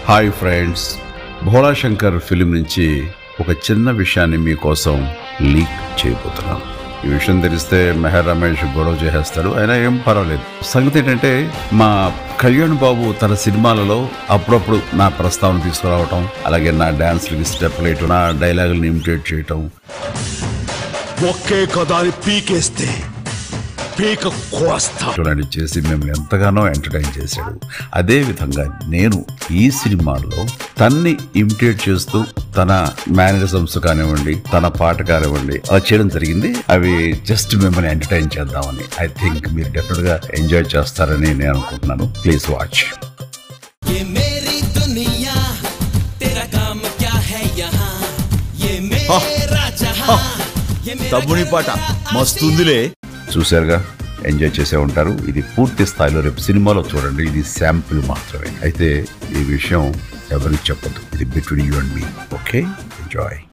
hi friends Bhola Shankar film నుంచి ఒక చిన్న విషయాన్ని మీకోసం లీక్ చేయబోతున్నాను ఈ విషయం తెలిస్తే మెహర్ రమేష్ గొడవ చేసేస్తాడు అయినా ఏం పర్వాలేదు సంగతి ఏంటంటే మా కళ్యాణ్ బాబు తన సినిమాలలో అప్పుడప్పుడు నా ప్రస్తావన తీసుకురావటం అలాగే నా డాన్స్లకి స్టెప్ వేయటం నా డైలాగులను ఇమిటేట్ చేయటం ఒకే కదాని పీకేస్తే పీక కోస్తా ఇలాంటివి చేసి మిమ్మల్ని ఎంతగానో ఎంటర్టైన్ చేశాడు అదే విధంగా నేను ఈ సినిమాలో తన్ని ఇమిటేట్ చేస్తూ తన మేనరిజమ్స్ కానివ్వండి తన పాట కానివ్వండి అలా చేయడం జరిగింది అవి జస్ట్ మిమ్మల్ని ఎంటర్టైన్ చేద్దామని ఐ థింక్ మీరు డెఫినెట్ గా ఎంజాయ్ చేస్తారని నేను అనుకుంటున్నాను ప్లీజ్ వాచ్ ये मेरी दुनिया तेरा काम क्या है यहाँ ये मेरा जहाँ ये मेरा తమ్ముని పాట మస్తుందిలే చూశారుగా ఎంజాయ్ చేసే ఉంటారు ఇది పూర్తి స్థాయిలో రేపు సినిమాలో చూడండి ఇది శాంపుల్ మాత్రమే అయితే ఈ విషయం ఎవరికి చెప్పదు ఇది between you and me okay enjoy